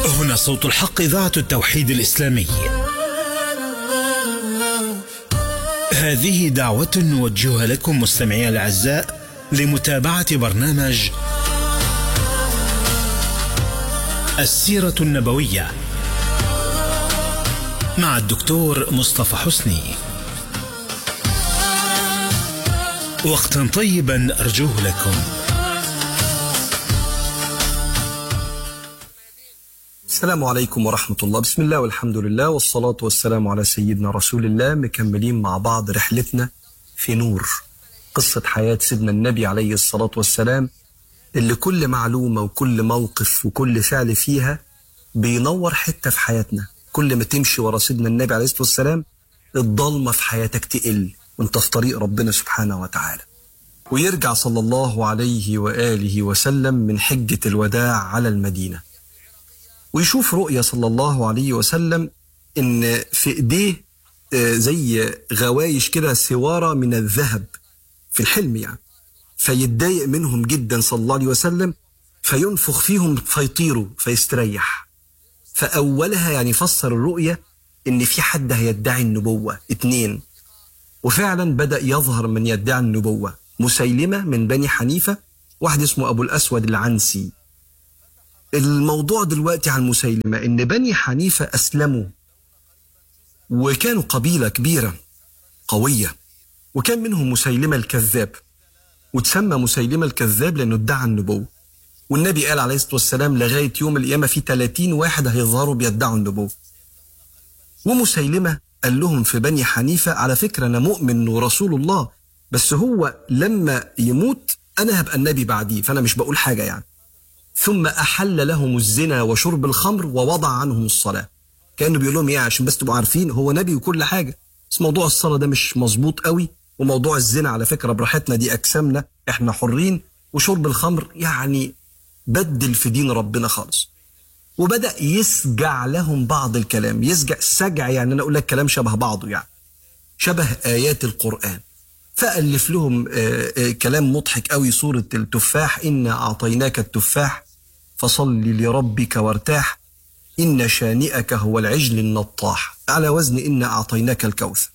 هنا صوت الحق إذاعة التوحيد الإسلامي هذه دعوة نوجهها لكم مستمعي الأعزاء لمتابعة برنامج السيرة النبوية مع الدكتور مصطفى حسني وقتا طيبا أرجوه لكم السلام عليكم ورحمة الله بسم الله والحمد لله والصلاة والسلام على سيدنا رسول الله مكملين مع بعض رحلتنا في نور قصة حياة سيدنا النبي عليه الصلاة والسلام اللي كل معلومة وكل موقف وكل فعل فيها بينور حتة في حياتنا كل ما تمشي ورا سيدنا النبي عليه الصلاة والسلام الضلمة في حياتك تقل وانت في طريق ربنا سبحانه وتعالى ويرجع صلى الله عليه وآله وسلم من حجة الوداع على المدينة ويشوف رؤيا صلى الله عليه وسلم ان في ايديه آه، زي غوايش كده سواره من الذهب في الحلم يعني فيتضايق منهم جدا صلى الله عليه وسلم فينفخ فيهم فيطيروا فيستريح فاولها يعني فسر الرؤيا ان في حد هيدعي النبوه اتنين وفعلا بدا يظهر من يدعي النبوه مسيلمه من بني حنيفه واحد اسمه ابو الاسود العنسي الموضوع دلوقتي عن مسيلمة إن بني حنيفة أسلموا وكانوا قبيلة كبيرة قوية وكان منهم مسيلمة الكذاب وتسمى مسيلمة الكذاب لأنه ادعى النبوة والنبي قال عليه الصلاة والسلام لغاية يوم القيامة في 30 واحد هيظهروا بيدعوا النبوة ومسيلمة قال لهم في بني حنيفة على فكرة أنا مؤمن ورسول الله بس هو لما يموت أنا هبقى النبي بعديه فأنا مش بقول حاجة يعني ثم أحل لهم الزنا وشرب الخمر ووضع عنهم الصلاة كأنه بيقول لهم إيه عشان بس تبقوا عارفين هو نبي وكل حاجة بس موضوع الصلاة ده مش مظبوط قوي وموضوع الزنا على فكرة براحتنا دي أجسامنا إحنا حرين وشرب الخمر يعني بدل في دين ربنا خالص وبدأ يسجع لهم بعض الكلام يسجع سجع يعني أنا أقول لك كلام شبه بعضه يعني شبه آيات القرآن فألف لهم آه، آه، كلام مضحك قوي سورة التفاح إنا أعطيناك التفاح فصل لربك وارتاح إن شانئك هو العجل النطاح على وزن إنا أعطيناك الكوثر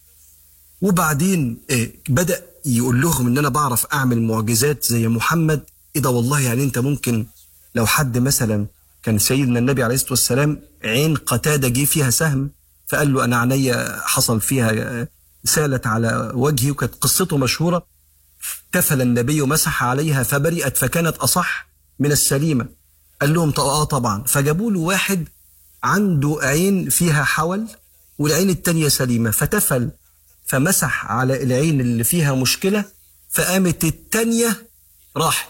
وبعدين آه، بدأ يقول لهم إن أنا بعرف أعمل معجزات زي محمد إيه ده والله يعني أنت ممكن لو حد مثلا كان سيدنا النبي عليه الصلاة والسلام عين قتادة جه فيها سهم فقال له أنا عينيا حصل فيها آه، سالت على وجهي وكانت قصته مشهورة تفل النبي ومسح عليها فبرئت فكانت أصح من السليمة قال لهم طب اه طبعا فجابوا له واحد عنده عين فيها حول والعين التانية سليمة فتفل فمسح على العين اللي فيها مشكلة فقامت التانية راحت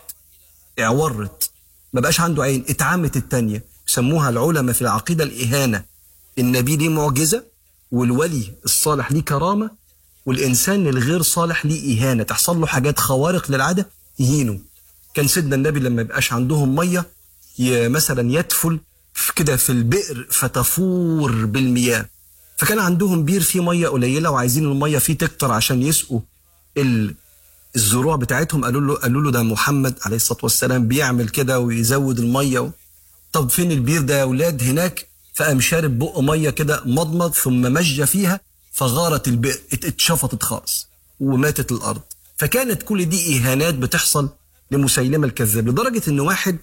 اعورت ما بقاش عنده عين اتعمت التانية سموها العلماء في العقيدة الإهانة النبي ليه معجزة والولي الصالح ليه كرامة والإنسان الغير صالح ليه إهانة تحصل له حاجات خوارق للعادة يهينه كان سيدنا النبي لما يبقاش عندهم مية ي- مثلا يدفل في- كده في البئر فتفور بالمياه فكان عندهم بير فيه مية قليلة وعايزين المية فيه تكتر عشان يسقوا ال- الزروع بتاعتهم قالوا له قالوا له ده محمد عليه الصلاة والسلام بيعمل كده ويزود المية و... طب فين البير ده يا اولاد هناك فقام شارب بق ميه كده مضمض ثم مج فيها فغارت البئر ات- اتشفطت خالص وماتت الارض فكانت كل دي اهانات بتحصل لمسيلمه الكذاب لدرجه ان واحد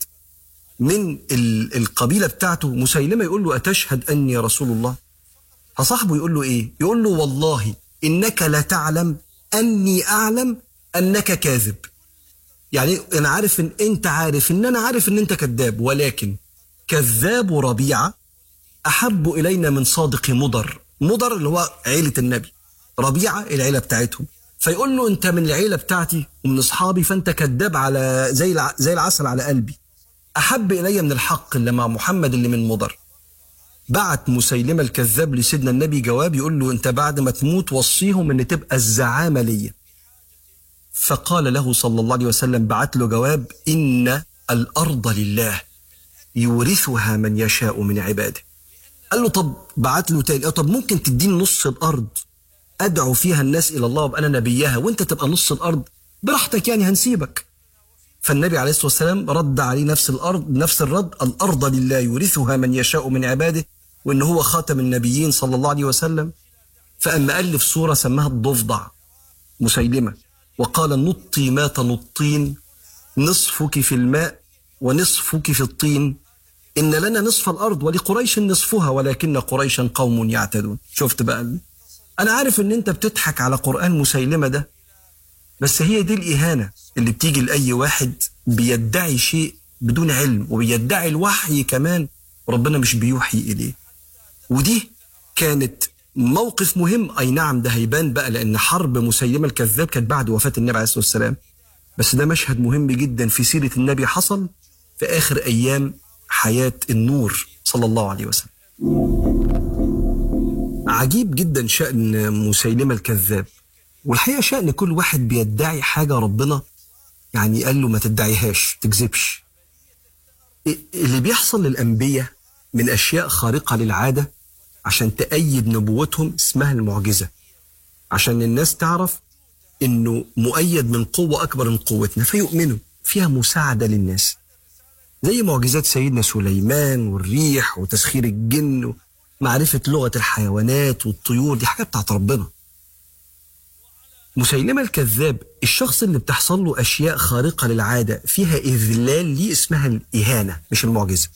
من ال- القبيله بتاعته مسيلمه يقول له اتشهد اني رسول الله فصاحبه يقول له ايه يقول له والله انك لا تعلم اني اعلم انك كاذب يعني انا عارف ان انت عارف ان انا عارف ان انت كذاب ولكن كذاب ربيعه احب الينا من صادق مضر مضر اللي هو عيله النبي ربيعه العيله بتاعتهم فيقول له انت من العيله بتاعتي ومن اصحابي فانت كذاب على زي الع... زي العسل على قلبي احب الي من الحق اللي مع محمد اللي من مضر بعت مسيلمه الكذاب لسيدنا النبي جواب يقول له انت بعد ما تموت وصيهم ان تبقى الزعامه ليا فقال له صلى الله عليه وسلم بعت له جواب ان الارض لله يورثها من يشاء من عباده قال له طب بعت له تاني قال طب ممكن تديني نص الارض ادعو فيها الناس الى الله وابقى انا نبيها وانت تبقى نص الارض براحتك يعني هنسيبك فالنبي عليه الصلاة والسلام رد عليه نفس الأرض نفس الرد الأرض لله يورثها من يشاء من عباده وإن هو خاتم النبيين صلى الله عليه وسلم فأما ألف سورة سماها الضفدع مسيلمة وقال نطي ما تنطين نصفك في الماء ونصفك في الطين إن لنا نصف الأرض ولقريش نصفها ولكن قريشا قوم يعتدون شفت بقى أنا عارف إن أنت بتضحك على قرآن مسيلمة ده بس هي دي الإهانة اللي بتيجي لأي واحد بيدعي شيء بدون علم وبيدعي الوحي كمان وربنا مش بيوحي إليه ودي كانت موقف مهم أي نعم ده هيبان بقى لأن حرب مسيلمة الكذاب كانت بعد وفاة النبي عليه الصلاة والسلام بس ده مشهد مهم جدا في سيرة النبي حصل في آخر أيام حياة النور صلى الله عليه وسلم عجيب جدا شأن مسيلمة الكذاب والحقيقة شأن كل واحد بيدعي حاجة ربنا يعني قال له ما تدعيهاش تكذبش اللي بيحصل للأنبياء من أشياء خارقة للعادة عشان تأيد نبوتهم اسمها المعجزة عشان الناس تعرف انه مؤيد من قوة أكبر من قوتنا فيؤمنوا فيها مساعدة للناس زي معجزات سيدنا سليمان والريح وتسخير الجن ومعرفة لغة الحيوانات والطيور دي حاجات بتاعت ربنا مسيلمة الكذاب الشخص اللي بتحصل له أشياء خارقة للعادة فيها إذلال ليه اسمها الإهانة مش المعجزة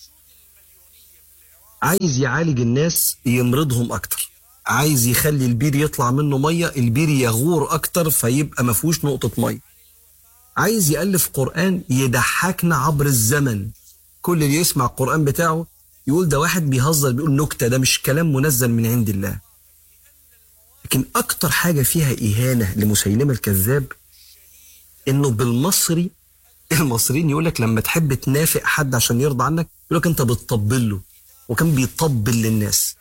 عايز يعالج الناس يمرضهم أكتر عايز يخلي البير يطلع منه مية البير يغور أكتر فيبقى ما فيهوش نقطة مية عايز يألف قرآن يضحكنا عبر الزمن كل اللي يسمع القرآن بتاعه يقول ده واحد بيهزر بيقول نكتة ده مش كلام منزل من عند الله لكن أكتر حاجة فيها إهانة لمسيلمة الكذاب إنه بالمصري المصريين يقول لك لما تحب تنافق حد عشان يرضى عنك يقول لك أنت بتطبل له وكان بيطبل للناس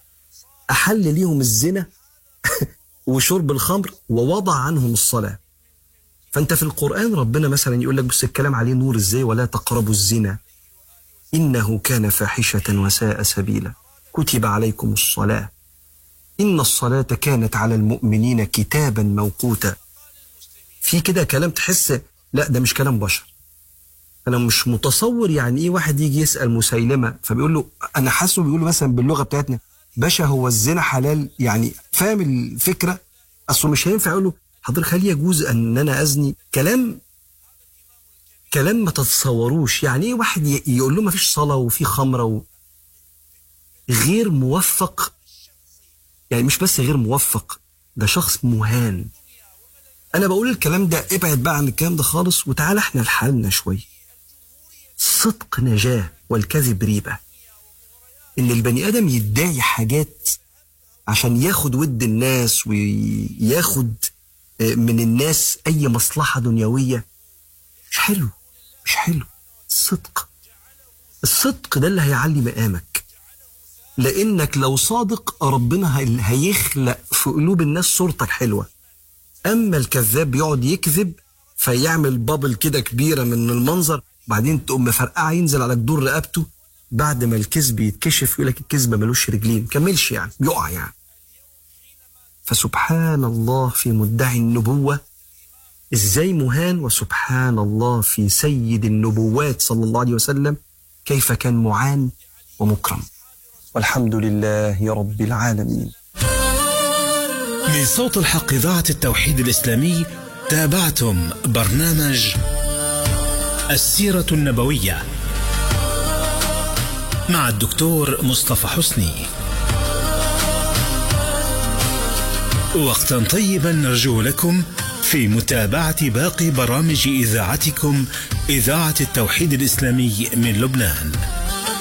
أحل ليهم الزنا وشرب الخمر ووضع عنهم الصلاة فأنت في القرآن ربنا مثلا يقول لك بس الكلام عليه نور إزاي ولا تقربوا الزنا إنه كان فاحشة وساء سبيلا كتب عليكم الصلاة إن الصلاة كانت على المؤمنين كتابا موقوتا في كده كلام تحس لا ده مش كلام بشر انا مش متصور يعني ايه واحد يجي يسال مسيلمه فبيقول له انا حاسه بيقول له مثلا باللغه بتاعتنا باشا هو الزنا حلال يعني فاهم الفكره اصله مش هينفع يقول له حضرتك هل يجوز ان انا ازني كلام كلام ما تتصوروش يعني ايه واحد يقول له ما فيش صلاه وفي خمره و... غير موفق يعني مش بس غير موفق ده شخص مهان انا بقول الكلام ده ابعد بقى عن الكلام ده خالص وتعالى احنا لحالنا شويه الصدق نجاة والكذب ريبة إن البني آدم يدعي حاجات عشان ياخد ود الناس وياخد من الناس أي مصلحة دنيوية مش حلو مش حلو الصدق الصدق ده اللي هيعلي مقامك لأنك لو صادق ربنا هيخلق في قلوب الناس صورتك حلوة أما الكذاب بيقعد يكذب فيعمل بابل كده كبيرة من المنظر بعدين تقوم مفرقعه ينزل على جدور رقبته بعد ما الكذب يتكشف يقول لك الكذب ملوش رجلين كملش يعني يقع يعني فسبحان الله في مدعي النبوة ازاي مهان وسبحان الله في سيد النبوات صلى الله عليه وسلم كيف كان معان ومكرم والحمد لله رب العالمين من صوت الحق إذاعة التوحيد الإسلامي تابعتم برنامج السيرة النبوية مع الدكتور مصطفى حسني وقتا طيبا نرجو لكم في متابعة باقي برامج إذاعتكم إذاعة التوحيد الإسلامي من لبنان